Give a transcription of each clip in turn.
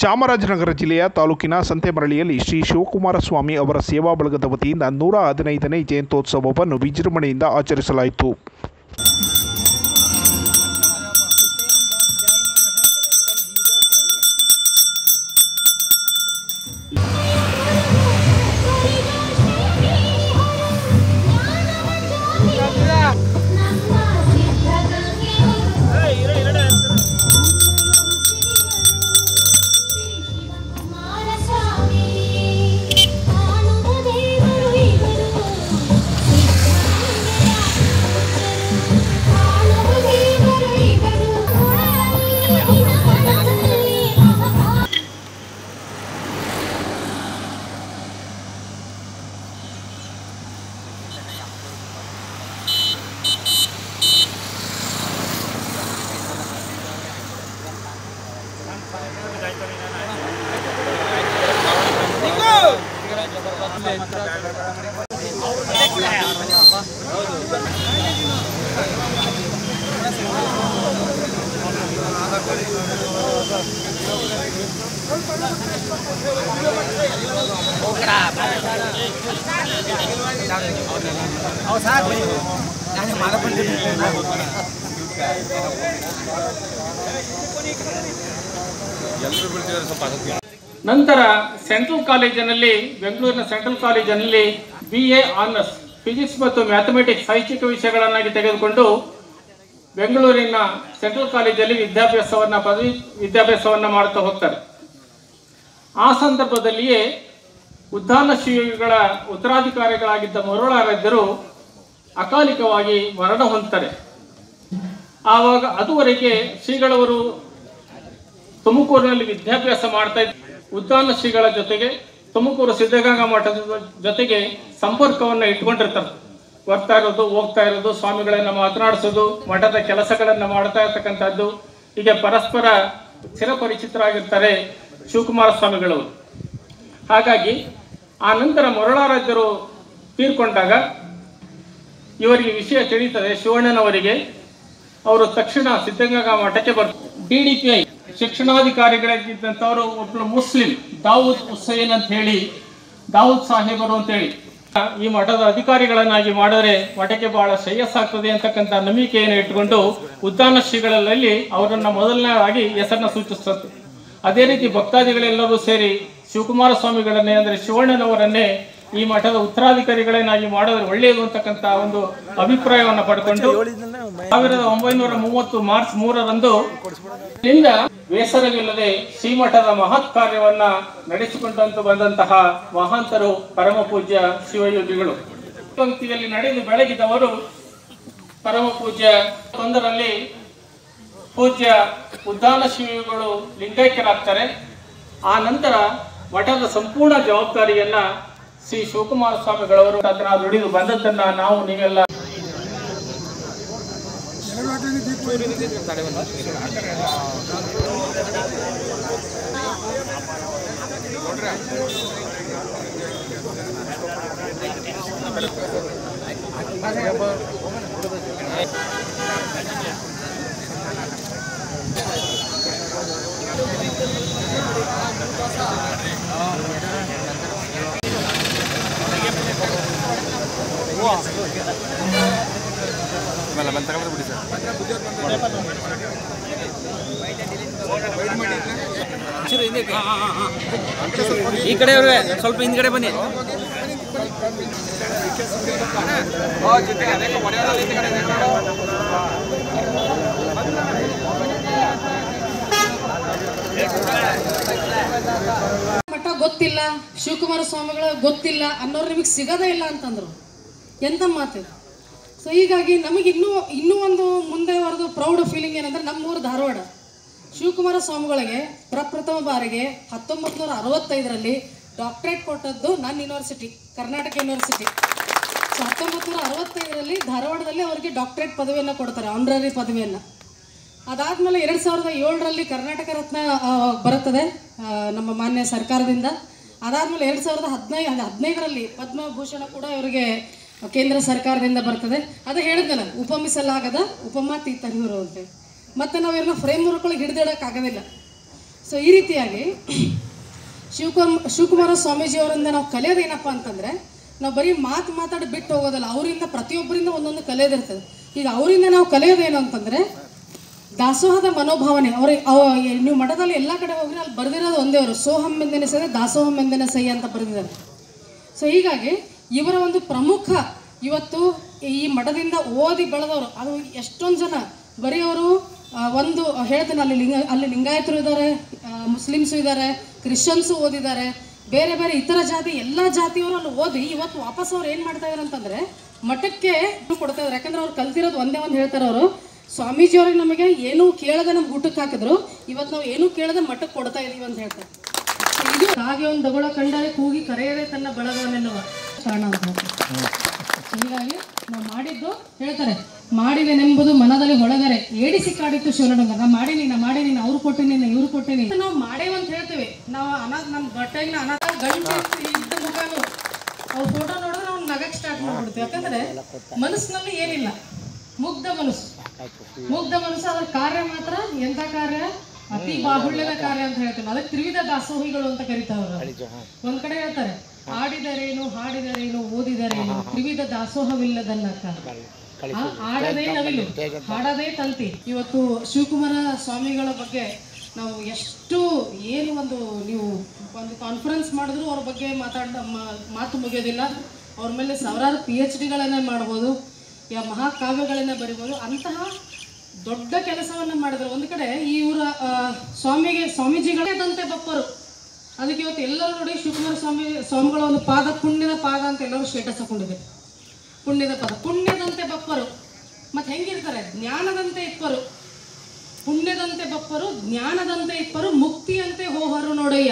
ಚಾಮರಾಜನಗರ ಜಿಲ್ಲೆಯ ತಾಲೂಕಿನ ಸಂತೆಮರಳಿಯಲ್ಲಿ ಶ್ರೀ ಶಿವಕುಮಾರ ಸ್ವಾಮಿ ಅವರ ಸೇವಾ ಬಳಗದ ವತಿಯಿಂದ ನೂರ ಹದಿನೈದನೇ ಜಯಂತ್ಯೋತ್ಸವವನ್ನು ವಿಜೃಂಭಣೆಯಿಂದ ಆಚರಿಸಲಾಯಿತು ನಂತರ ಸೆಂಟ್ರಲ್ ಕಾಲೇಜಿನಲ್ಲಿ ಬೆಂಗಳೂರಿನ ಸೆಂಟ್ರಲ್ ಕಾಲೇಜಿನಲ್ಲಿ ಬಿ ಎ ಆನರ್ಸ್ ಫಿಸಿಕ್ಸ್ ಮತ್ತು ಮ್ಯಾಥಮೆಟಿಕ್ಸ್ ಐಚ್ಛಿಕ ವಿಷಯಗಳನ್ನಾಗಿ ತೆಗೆದುಕೊಂಡು ಬೆಂಗಳೂರಿನ ಸೆಂಟ್ರಲ್ ಕಾಲೇಜಲ್ಲಿ ವಿದ್ಯಾಭ್ಯಾಸವನ್ನ ಪದವಿ ವಿದ್ಯಾಭ್ಯಾಸವನ್ನ ಮಾಡ್ತಾ ಹೋಗ್ತಾರೆ ಆ ಸಂದರ್ಭದಲ್ಲಿಯೇ ಉದ್ಧಾನ ಶ್ರೀಗಳ ಉತ್ತರಾಧಿಕಾರಿಗಳಾಗಿದ್ದ ಮರುಳಾರಾಧ್ಯರು ಅಕಾಲಿಕವಾಗಿ ಮರಣ ಹೊಂದ್ತಾರೆ ಆವಾಗ ಅದುವರೆಗೆ ಶ್ರೀಗಳವರು ತುಮಕೂರಿನಲ್ಲಿ ವಿದ್ಯಾಭ್ಯಾಸ ಮಾಡ್ತಾ ಇದ್ದ ಉದ್ದಾನ ಶ್ರೀಗಳ ಜೊತೆಗೆ ತುಮಕೂರು ಸಿದ್ಧಗಂಗಾ ಮಠದ ಜೊತೆಗೆ ಸಂಪರ್ಕವನ್ನು ಇಟ್ಕೊಂಡಿರ್ತಾರೆ ಬರ್ತಾ ಇರೋದು ಹೋಗ್ತಾ ಇರೋದು ಸ್ವಾಮಿಗಳನ್ನ ಮಾತನಾಡಿಸೋದು ಮಠದ ಕೆಲಸಗಳನ್ನ ಮಾಡ್ತಾ ಇರ್ತಕ್ಕಂಥದ್ದು ಹೀಗೆ ಪರಸ್ಪರ ಚಿರಪರಿಚಿತರಾಗಿರ್ತಾರೆ ಶಿವಕುಮಾರ ಸ್ವಾಮಿಗಳವರು ಹಾಗಾಗಿ ಆ ನಂತರ ಮರುಳಾರಾಧ್ಯರು ತೀರ್ಕೊಂಡಾಗ ಇವರಿಗೆ ವಿಷಯ ತಿಳಿತದೆ ಶಿವಣ್ಣನವರಿಗೆ ಅವರು ತಕ್ಷಣ ಸಿದ್ಧಗಂಗಾ ಮಠಕ್ಕೆ ಬರ್ತಾರೆ ಡಿ ಡಿ ಪಿ ಐ ಶಿಕ್ಷಣಾಧಿಕಾರಿಗಳಾಗಿದ್ದಂಥವರು ಒಬ್ಬರು ಮುಸ್ಲಿಂ ದಾವೂದ್ ಹುಸೇನ್ ಅಂತ ಹೇಳಿ ದಾವೂದ್ ಸಾಹೇಬರು ಅಂತ ಹೇಳಿ ಈ ಮಠದ ಅಧಿಕಾರಿಗಳನ್ನಾಗಿ ಮಾಡಿದ್ರೆ ಮಠಕ್ಕೆ ಬಹಳ ಶ್ರೇಯಸ್ಸಾಗ್ತದೆ ಅಂತಕ್ಕಂಥ ನಂಬಿಕೆಯನ್ನು ಇಟ್ಟುಕೊಂಡು ಉದ್ದಾನ ಶ್ರೀಗಳಲ್ಲಿ ಅವರನ್ನ ಮೊದಲನೇದಾಗಿ ಹೆಸರನ್ನ ಸೂಚಿಸ್ತದೆ ಅದೇ ರೀತಿ ಭಕ್ತಾದಿಗಳೆಲ್ಲರೂ ಸೇರಿ ಶಿವಕುಮಾರ ಸ್ವಾಮಿಗಳನ್ನೇ ಅಂದರೆ ಶಿವಣ್ಣನವರನ್ನೇ ಈ ಮಠದ ಉತ್ತರಾಧಿಕಾರಿಗಳನ್ನಾಗಿ ಮಾಡಿದ್ರೆ ಒಳ್ಳೆಯದು ಅಂತಕ್ಕಂಥ ಒಂದು ಅಭಿಪ್ರಾಯವನ್ನು ಪಡ್ಕೊಂಡು ಸಾವಿರದ ಒಂಬೈನೂರ ಮೂವತ್ತು ಮಾರ್ಚ್ ಮೂರರಂದು ಇಲ್ಲಿಂದ ಬೇಸರವಿಲ್ಲದೆ ಶ್ರೀಮಠದ ಮಹತ್ ಕಾರ್ಯವನ್ನ ನಡೆಸಿಕೊಂಡಂತ ಬಂದಂತಹ ಮಹಾಂತರು ಪರಮ ಪೂಜ್ಯ ಶಿವಯೋಗಿಗಳು ಪಂಕ್ತಿಯಲ್ಲಿ ನಡೆದು ಬೆಳಗಿದವರು ಪರಮ ಪೂಜ್ಯ ಒಂದರಲ್ಲಿ ಪೂಜ್ಯ ಉದ್ದಾನ ಶಿವಗಳು ಲಿಂಗೈಕ್ಯರಾಗ್ತಾರೆ ಆ ನಂತರ ಮಠದ ಸಂಪೂರ್ಣ ಜವಾಬ್ದಾರಿಯನ್ನ ಶ್ರೀ ಶಿವಕುಮಾರ ಸ್ವಾಮಿಗಳವರು ಅದನ್ನ ದುಡಿದು ಬಂದದ್ದನ್ನ ನಾವು ನೀವೆಲ್ಲ ಈ ಕಡೆ ಅವ್ರೆ ಸ್ವಲ್ಪ ಹಿಂದ್ಗಡೆ ಬನ್ನಿ ಮಠ ಗೊತ್ತಿಲ್ಲ ಶಿವಕುಮಾರ ಸ್ವಾಮಿಗಳ ಗೊತ್ತಿಲ್ಲ ಅನ್ನೋರು ನಿಮಗೆ ಸಿಗೋದೇ ಇಲ್ಲ ಅಂತಂದ್ರು ಎಂತ ಮಾತಿದು ಸೊ ಹೀಗಾಗಿ ನಮಗೆ ಇನ್ನೂ ಇನ್ನೂ ಒಂದು ಮುಂದೆ ಬರೋದು ಪ್ರೌಡ್ ಫೀಲಿಂಗ್ ಏನಂದ್ರೆ ನಮ್ಮೂರು ಧಾರವಾಡ ಶಿವಕುಮಾರ ಸ್ವಾಮಿಗಳಿಗೆ ಪ್ರಪ್ರಥಮ ಬಾರಿಗೆ ಹತ್ತೊಂಬತ್ತು ನೂರ ಅರವತ್ತೈದರಲ್ಲಿ ಡಾಕ್ಟರೇಟ್ ಕೊಟ್ಟದ್ದು ನನ್ನ ಯೂನಿವರ್ಸಿಟಿ ಕರ್ನಾಟಕ ಯೂನಿವರ್ಸಿಟಿ ಸೊ ಹತ್ತೊಂಬತ್ತು ನೂರ ಅರವತ್ತೈದರಲ್ಲಿ ಧಾರವಾಡದಲ್ಲಿ ಅವರಿಗೆ ಡಾಕ್ಟರೇಟ್ ಪದವಿಯನ್ನು ಕೊಡ್ತಾರೆ ಆನರರಿ ಪದವಿಯನ್ನು ಅದಾದಮೇಲೆ ಎರಡು ಸಾವಿರದ ಏಳರಲ್ಲಿ ಕರ್ನಾಟಕ ರತ್ನ ಆ, ಬರುತ್ತದೆ ಆ, ನಮ್ಮ ಮಾನ್ಯ ಸರ್ಕಾರದಿಂದ ಅದಾದಮೇಲೆ ಎರಡು ಸಾವಿರದ ಹದಿನೈದು ಹದಿನೈದರಲ್ಲಿ ಪದ್ಮಭೂಷಣ ಕೂಡ ಇವರಿಗೆ ಕೇಂದ್ರ ಸರ್ಕಾರದಿಂದ ಬರ್ತದೆ ಅದು ಹೇಳಿದ್ದೆ ನಾನು ಉಪಮಿಸಲಾಗದ ಉಪಮಾತೀತ ಇವರು ಅಂತೇಳಿ ಮತ್ತು ನಾವು ಇವ್ರನ್ನ ಫ್ರೇಮ್ ವರ್ಕ್ ಒಳಗೆ ಹಿಡಿದಿಡೋಕ್ಕಾಗೋದಿಲ್ಲ ಸೊ ಈ ರೀತಿಯಾಗಿ ಶಿವಕುಮಾರ್ ಶಿವಕುಮಾರ ಸ್ವಾಮೀಜಿಯವರಿಂದ ನಾವು ಕಲಿಯೋದೇನಪ್ಪ ಅಂತಂದರೆ ನಾವು ಬರೀ ಮಾತು ಮಾತಾಡಿ ಬಿಟ್ಟು ಹೋಗೋದಲ್ಲ ಅವರಿಂದ ಪ್ರತಿಯೊಬ್ಬರಿಂದ ಒಂದೊಂದು ಕಲಿಯೋದಿರ್ತದೆ ಈಗ ಅವರಿಂದ ನಾವು ಕಲಿಯೋದೇನು ಅಂತಂದರೆ ದಾಸೋಹದ ಮನೋಭಾವನೆ ಅವ್ರ ಅವ ನೀವು ಮಠದಲ್ಲಿ ಎಲ್ಲ ಕಡೆ ಹೋಗ್ರಿ ಅಲ್ಲಿ ಬರೆದಿರೋದು ಒಂದೇ ಅವರು ಸೋಹಂ ಎಂದೆನೆ ಸೈ ದಾಸೋಹಂ ಎಂದೆನೆ ಸೈ ಅಂತ ಬರೆದಿದ್ದಾರೆ ಸೊ ಹೀಗಾಗಿ ಇವರ ಒಂದು ಪ್ರಮುಖ ಇವತ್ತು ಈ ಮಠದಿಂದ ಓದಿ ಬೆಳೆದವರು ಅದು ಎಷ್ಟೊಂದು ಜನ ಬರೀ ಅವರು ಆ, ಒಂದು ಹೇಳ್ತೇನೆ ಅಲ್ಲಿ ಲಿಂಗ ಅಲ್ಲಿ ಲಿಂಗಾಯತರು ಇದ್ದಾರೆ ಮುಸ್ಲಿಮ್ಸು ಇದ್ದಾರೆ ಕ್ರಿಶ್ಚಿಯನ್ಸು ಓದಿದ್ದಾರೆ ಬೇರೆ ಬೇರೆ ಇತರ ಜಾತಿ ಎಲ್ಲ ಜಾತಿಯವರು ಅಲ್ಲಿ ಓದಿ ಇವತ್ತು ವಾಪಸ್ ಅವ್ರು ಏನು ಮಾಡ್ತಾ ಇದಾರೆ ಅಂತಂದ್ರೆ ಮಠಕ್ಕೆ ಕೊಡ್ತಾ ಇದ್ದಾರೆ ಯಾಕಂದ್ರೆ ಅವ್ರು ಕಲ್ತಿರೋದು ಒಂದೇ ಒಂದು ಹೇಳ್ತಾರೆ ಅವರು ಸ್ವಾಮೀಜಿ ಅವ್ರಿಗೆ ನಮಗೆ ಏನೂ ಕೇಳದೆ ನಮ್ಗೆ ಊಟಕ್ಕೆ ಹಾಕಿದ್ರು ಇವತ್ತು ನಾವು ಏನೂ ಕೇಳದೆ ಮಠಕ್ಕೆ ಕೊಡ್ತಾ ಇದೀವಿ ಅಂತ ಹೇಳ್ತಾರೆ ಸೊ ಇದು ಹಾಗೆ ಒಂದು ದಗೊಳ ಕಂಡರೆ ಕೂಗಿ ಕರೆಯದೆ ತನ್ನ ಬಳಗವನ್ನೆನ್ನುವ ಕಾರಣ ಅಂತ ಹೇಳ್ತಾರೆ. ಸೊ ಹೀಗಾಗಿ ನಾವು ಮಾಡಿದ್ದು ಹೇಳ್ತಾರೆ ಮಾಡಿದೆನೆಂಬುದು ಮನದಲ್ಲಿ ಹೊಳಗರೆ ಏಡಿಸಿ ಕಾಡಿತ್ತು ಶಿವನಡಂಗ ನಾ ಮಾಡೀನಿ ನಾ ಮಾಡೀನಿ ನಾ ಅವ್ರು ಕೊಟ್ಟಿನಿ ನಾ ಇವ್ರು ಕೊಟ್ಟಿನಿ ನಾವು ಮಾಡೇವ್ ಅಂತ ಹೇಳ್ತೇವೆ ನಾವು ಅನಾಥ ನಮ್ಮ ಗಟ್ಟೆಗೆ ಅನಾಥ ಗಂಟು ಇದ್ದ ಮುಖನು ಅವ್ರ ಫೋಟೋ ನೋಡಿದ್ರೆ ನಾವು ನಗಕ್ಕೆ ಸ್ಟಾರ್ಟ್ ಮಾಡ್ಬಿಡ್ತೀವಿ ಯಾಕಂದ್ರೆ ಮನಸ್ಸಿನಲ್ಲಿ ಏನಿಲ್ಲ ಮುಗ್ಧ ಮನಸ್ಸು ಮುಗ್ಧ ಮನಸ್ಸು ಅದ್ರ ಕಾರ್ಯ ಮಾತ್ರ ಎಂತ ಕಾರ್ಯ ಅತಿ ಬಾಹುಳ್ಯದ ಕಾರ್ಯ ಅಂತ ಹೇಳ್ತೇವೆ ಅದಕ್ಕೆ ತ್ರಿವಿಧ ದಾಸೋಹಿಗಳು ಅಂತ ಕರಿತಾವ್ರು ಒಂದ್ ಕಡೆ ಹೇಳ್ತಾರೆ ಆಡಿದರೇನು ಹಾಡಿದರೇನು ಓದಿದರೇನು ತ್ರಿವಿಧ ದಾಸೋಹವಿಲ್ಲದನ್ನಕ್ಕ ಆ, ಆಡದೇ ನವಿಲು ಹಾಡದೇ ತಂತಿ ಇವತ್ತು ಶಿವಕುಮಾರ ಸ್ವಾಮಿಗಳ ಬಗ್ಗೆ ನಾವು ಎಷ್ಟು ಏನು ಒಂದು ನೀವು ಒಂದು ಕಾನ್ಫರೆನ್ಸ್ ಮಾಡಿದ್ರು ಅವ್ರ ಬಗ್ಗೆ ಮಾತಾಡ ಮ- ಮಾತು ಮುಗಿಯೋದಿಲ್ಲ ಅವ್ರ ಮೇಲೆ ಸಾವಿರಾರು ಪಿ ಎಚ್ ಡಿಗಳನ್ನೇ ಮಾಡ್ಬೋದು ಯಾ ಮಹಾಕಾವ್ಯಗಳನ್ನ ಬರಿಬೋದು ಅಂತಹ ದೊಡ್ಡ ಕೆಲಸವನ್ನ ಮಾಡಿದ್ರು ಒಂದು ಕಡೆ ಇವರ ಸ್ವಾಮಿಗೆ ಸ್ವಾಮೀಜಿಗಳೇದಂತೆ ಬಪ್ಪರು ಅದಕ್ಕೆ ಇವತ್ತು ಎಲ್ಲರೂ ನೋಡಿ ಶಿವಕುಮಾರ ಸ್ವಾಮಿ ಸ್ವಾಮಿಗಳ ಒಂದು ಪಾದ ಪುಣ್ಯದ ಪಾದ ಅಂತ ಎಲ್ಲರೂ ಸ್ಟೇಟಸ್ ಹಾಕೊಂಡಿದೆ ಪುಣ್ಯದ ಪದ ಪುಣ್ಯದಂತೆ ಬಪ್ಪರು ಮತ್ತೆ ಹೆಂಗಿರ್ತಾರೆ ಜ್ಞಾನದಂತೆ ಇಪ್ಪರು ಪುಣ್ಯದಂತೆ ಬಪ್ಪರು ಜ್ಞಾನದಂತೆ ಇಪ್ಪರು ಮುಕ್ತಿಯಂತೆ ಹೋಹರು ನೋಡಯ್ಯ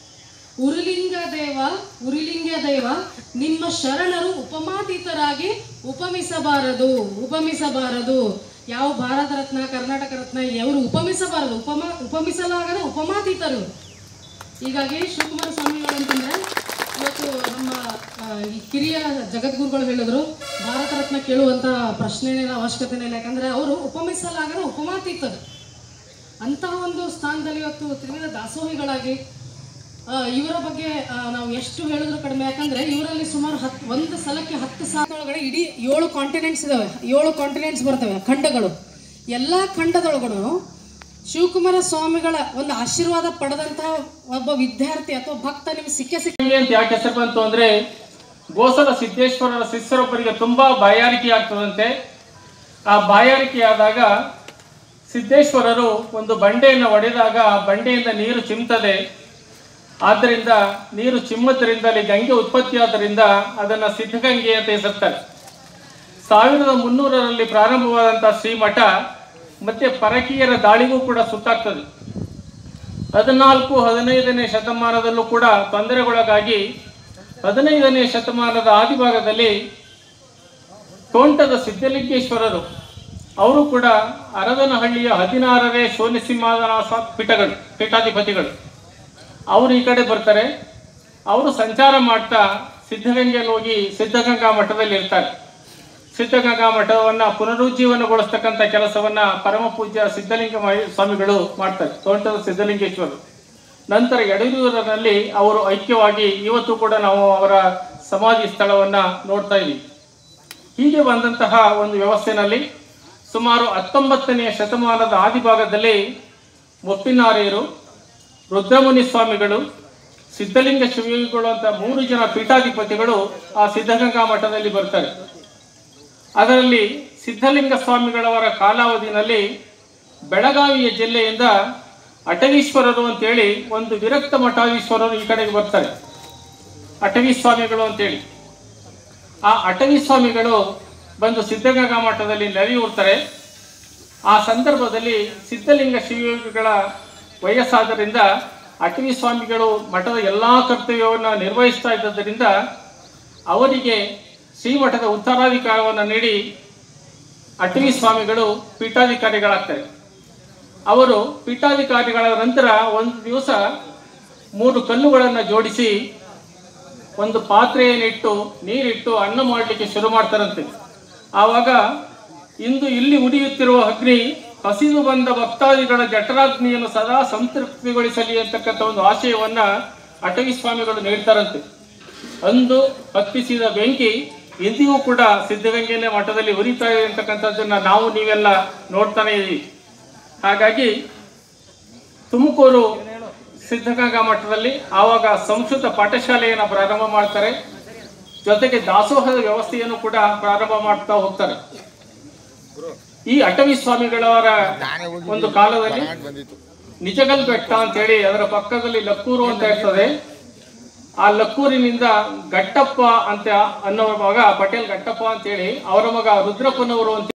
ಉರುಲಿಂಗ ದೇವ ಉರುಲಿಂಗ ದೇವ ನಿಮ್ಮ ಶರಣರು ಉಪಮಾತೀತರಾಗಿ ಉಪಮಿಸಬಾರದು ಉಪಮಿಸಬಾರದು ಯಾವ ಭಾರತ ರತ್ನ ಕರ್ನಾಟಕ ರತ್ನ ಅವರು ಉಪಮಿಸಬಾರದು ಉಪಮ ಉಪಮಿಸಲಾಗದ ಉಪಮಾತೀತರು ಹೀಗಾಗಿ ಶಿವಕುಮಾರ ಸ್ವಾಮಿಗಳು ಅಂತಂದ್ರೆ ಇವತ್ತು ನಮ್ಮ ಆ, ಈ ಕಿರಿಯ ಜಗದ್ಗುರುಗಳು ಹೇಳಿದ್ರು ಭಾರತ ರತ್ನ ಕೇಳುವಂತ ಪ್ರಶ್ನೆನೇ ಅವಶ್ಯಕತೆನೇ ಇಲ್ಲ ಯಾಕಂದ್ರೆ ಅವರು ಉಪಮಿಸಲಾಗದ ಉಪಮಾತೀತರು ಅಂತಹ ಒಂದು ಸ್ಥಾನದಲ್ಲಿ ಇವತ್ತು ತ್ರಿವಿಧ ದಾಸೋಹಿಗಳಾಗಿ ಆ, ಇವರ ಬಗ್ಗೆ ಆ, ನಾವು ಎಷ್ಟು ಹೇಳಿದ್ರು ಕಡಿಮೆ ಯಾಕಂದ್ರೆ ಇವರಲ್ಲಿ ಸುಮಾರು ಹತ್ ಒಂದು ಸಲಕ್ಕೆ ಹತ್ತು ಸಾವಿರ ಒಳಗಡೆ ಇಡೀ ಏಳು ಕಾಂಟಿನೆಂಟ್ಸ್ ಇದಾವೆ ಏಳು ಕಾಂಟಿನೆಂಟ್ಸ್ ಬರ್ತವೆ ಖಂಡಗಳು ಎಲ್ಲ ಖಂಡದೊಳಗಡೆ ಶಿವಕುಮಾರ ಸ್ವಾಮಿಗಳ ಒಂದು ಆಶೀರ್ವಾದ ಪಡೆದಂತಹ ಒಬ್ಬ ವಿದ್ಯಾರ್ಥಿ ಅಥವಾ ಭಕ್ತ ನಿಮ್ಗೆ ಸಿಕ್ಕೇ ಸಿಕ್ಕ ಹೀಗೆ ಅಂತ ಯಾಕೆ ಹೆಸರು ಬಂತು ಅಂದ್ರೆ ಗೋಸಲ ಸಿದ್ದೇಶ್ವರರ ಶಿಷ್ಯರೊಬ್ಬರಿಗೆ ತುಂಬಾ ಬಾಯಾರಿಕೆ ಆಗ್ತದಂತೆ ಆ ಬಾಯಾರಿಕೆ ಆದಾಗ ಸಿದ್ದೇಶ್ವರರು ಒಂದು ಬಂಡೆಯನ್ನು ಒಡೆದಾಗ ಆ ಬಂಡೆಯಿಂದ ನೀರು ಚಿಮ್ತದೆ ಆದ್ದರಿಂದ ನೀರು ಚಿಮ್ಮದ್ರಿಂದಲೇ ಗಂಗೆ ಉತ್ಪತ್ತಿಯಾದ್ದರಿಂದ ಅದನ್ನ ಸಿದ್ಧಗಂಗೆ ಅಂತ ಹೆಸರ್ತಾರೆ ಸಾವಿರದ ಮುನ್ನೂರರಲ್ಲಿ ಪ್ರಾರಂಭವಾದಂತಹ ಶ್ರೀಮಠ ಮತ್ತೆ ಪರಕೀಯರ ದಾಳಿಗೂ ಕೂಡ ಸುತ್ತಾಗ್ತದೆ ಹದಿನಾಲ್ಕು ಹದಿನೈದನೇ ಶತಮಾನದಲ್ಲೂ ಕೂಡ ತೊಂದರೆಗೊಳಗಾಗಿ ಹದಿನೈದನೇ ಶತಮಾನದ ಆದಿಭಾಗದಲ್ಲಿ ತೋಂಟದ ಸಿದ್ಧಲಿಂಗೇಶ್ವರರು ಅವರು ಕೂಡ ಅರದನಹಳ್ಳಿಯ ಹದಿನಾರನೇ ಶೋನಿಸಿಂಹಾಸನ ಪೀಠಗಳು ಪೀಠಾಧಿಪತಿಗಳು ಅವರು ಈ ಕಡೆ ಬರ್ತಾರೆ ಅವರು ಸಂಚಾರ ಮಾಡ್ತಾ ಸಿದ್ಧಗಂಗೆಯಲ್ಲಿ ಹೋಗಿ ಸಿದ್ಧಗಂಗಾ ಮಠದಲ್ಲಿ ಇರ್ತಾರೆ ಸಿದ್ಧಗಂಗಾ ಮಠವನ್ನ ಪುನರುಜ್ಜೀವನಗೊಳಿಸ್ತಕ್ಕಂಥ ಕೆಲಸವನ್ನ ಪರಮ ಪೂಜ್ಯ ಸಿದ್ಧಲಿಂಗ ಮಹಿ- ಸ್ವಾಮಿಗಳು ಮಾಡ್ತಾರೆ ತೋಂಟದ ಸಿದ್ಧಲಿಂಗೇಶ್ವರರು ನಂತರ ಯಡಯೂರಿನಲ್ಲಿ ಅವರು ಐಕ್ಯವಾಗಿ ಇವತ್ತು ಕೂಡ ನಾವು ಅವರ ಸಮಾಧಿ ಸ್ಥಳವನ್ನ ನೋಡ್ತಾ ಇದ್ದೀವಿ ಹೀಗೆ ಬಂದಂತಹ ಒಂದು ವ್ಯವಸ್ಥೆನಲ್ಲಿ ಸುಮಾರು ಹತ್ತೊಂಬತ್ತನೆಯ ಶತಮಾನದ ಆದಿಭಾಗದಲ್ಲಿ ಮುಪ್ಪಿನಾರ್ಯರು ರುದ್ರಮುನಿ ಸ್ವಾಮಿಗಳು ಸಿದ್ಧಲಿಂಗ ಶಿವಯೋಗಿಗಳು ಅಂತ ಮೂರು ಜನ ಪೀಠಾಧಿಪತಿಗಳು ಆ ಸಿದ್ಧಗಂಗಾ ಮಠದಲ್ಲಿ ಬರ್ತಾರೆ ಅದರಲ್ಲಿ ಸಿದ್ಧಲಿಂಗ ಸ್ವಾಮಿಗಳವರ ಕಾಲಾವಧಿನಲ್ಲಿ ಬೆಳಗಾವಿಯ ಜಿಲ್ಲೆಯಿಂದ ಅಟವೀಶ್ವರರು ಅಂತೇಳಿ ಒಂದು ವಿರಕ್ತ ಮಠಾಧೀಶ್ವರರು ಈ ಕಡೆಗೆ ಬರ್ತಾರೆ ಅಟವಿ ಸ್ವಾಮಿಗಳು ಅಂತೇಳಿ ಆ ಅಟವಿ ಸ್ವಾಮಿಗಳು ಬಂದು ಸಿದ್ಧಗಂಗಾ ಮಠದಲ್ಲಿ ನೆರೆಯೂರ್ತಾರೆ ಆ ಸಂದರ್ಭದಲ್ಲಿ ಸಿದ್ಧಲಿಂಗ ಶಿವಯೋಗಿಗಳ ವಯಸ್ಸಾದ್ದರಿಂದ ಅಟವಿ ಸ್ವಾಮಿಗಳು ಮಠದ ಎಲ್ಲಾ ಕರ್ತವ್ಯವನ್ನು ನಿರ್ವಹಿಸ್ತಾ ಇದ್ದರಿಂದ ಅವರಿಗೆ ಶ್ರೀಮಠದ ಉತ್ತರಾಧಿಕಾರವನ್ನು ನೀಡಿ ಅಟವಿ ಸ್ವಾಮಿಗಳು ಪೀಠಾಧಿಕಾರಿಗಳಾಗ್ತಾರೆ ಅವರು ಪೀಠಾಧಿಕಾರಿಗಳ ನಂತರ ಒಂದು ದಿವಸ ಮೂರು ಕಲ್ಲುಗಳನ್ನು ಜೋಡಿಸಿ ಒಂದು ಪಾತ್ರೆಯನ್ನಿಟ್ಟು ನೀರಿಟ್ಟು ಅನ್ನ ಮಾಡಲಿಕ್ಕೆ ಶುರು ಮಾಡ್ತಾರಂತೆ ಆವಾಗ ಇಂದು ಇಲ್ಲಿ ಉರಿಯುತ್ತಿರುವ ಅಗ್ನಿ ಹಸಿದು ಬಂದ ಭಕ್ತಾದಿಗಳ ಜಠರಾಗ್ನಿಯನ್ನು ಸದಾ ಸಂತೃಪ್ತಿಗೊಳಿಸಲಿ ಅಂತಕ್ಕಂಥ ಒಂದು ಆಶಯವನ್ನ ಅಟವಿ ಸ್ವಾಮಿಗಳು ನೀಡ್ತಾರಂತೆ ಅಂದು ಹತ್ತಿಸಿದ ಬೆಂಕಿ ಇಂದಿಗೂ ಕೂಡ ಸಿದ್ಧಗಂಗೆಯ ಮಠದಲ್ಲಿ ಉರಿತಾ ಇದೆ ಅಂತಕ್ಕಂಥದ್ದನ್ನ ನಾವು ನೀವೆಲ್ಲ ನೋಡ್ತಾನೆ ಇದೀವಿ ಹಾಗಾಗಿ ತುಮಕೂರು ಸಿದ್ಧಗಂಗಾ ಮಠದಲ್ಲಿ ಆವಾಗ ಸಂಸ್ಕೃತ ಪಾಠಶಾಲೆಯನ್ನು ಪ್ರಾರಂಭ ಮಾಡ್ತಾರೆ ಜೊತೆಗೆ ದಾಸೋಹದ ವ್ಯವಸ್ಥೆಯನ್ನು ಕೂಡ ಪ್ರಾರಂಭ ಮಾಡ್ತಾ ಹೋಗ್ತಾರೆ ಈ ಅಟವಿ ಸ್ವಾಮಿಗಳವರ ಒಂದು ಕಾಲದಲ್ಲಿ ನಿಜಗಲ್ ಬೆಟ್ಟ ಅಂತ ಹೇಳಿ ಅದರ ಪಕ್ಕದಲ್ಲಿ ಲಕ್ಕೂರು ಅಂತ ಇರ್ತದೆ ಆ ಲಕ್ಕೂರಿನಿಂದ ಗಟ್ಟಪ್ಪ ಅಂತ ಅನ್ನೋ ಮಗ ಪಟೇಲ್ ಗಟ್ಟಪ್ಪ ಅಂತ ಹೇಳಿ ಅವರ ಮಗ ರುದ್ರಪ್ಪನವರು ಅಂತ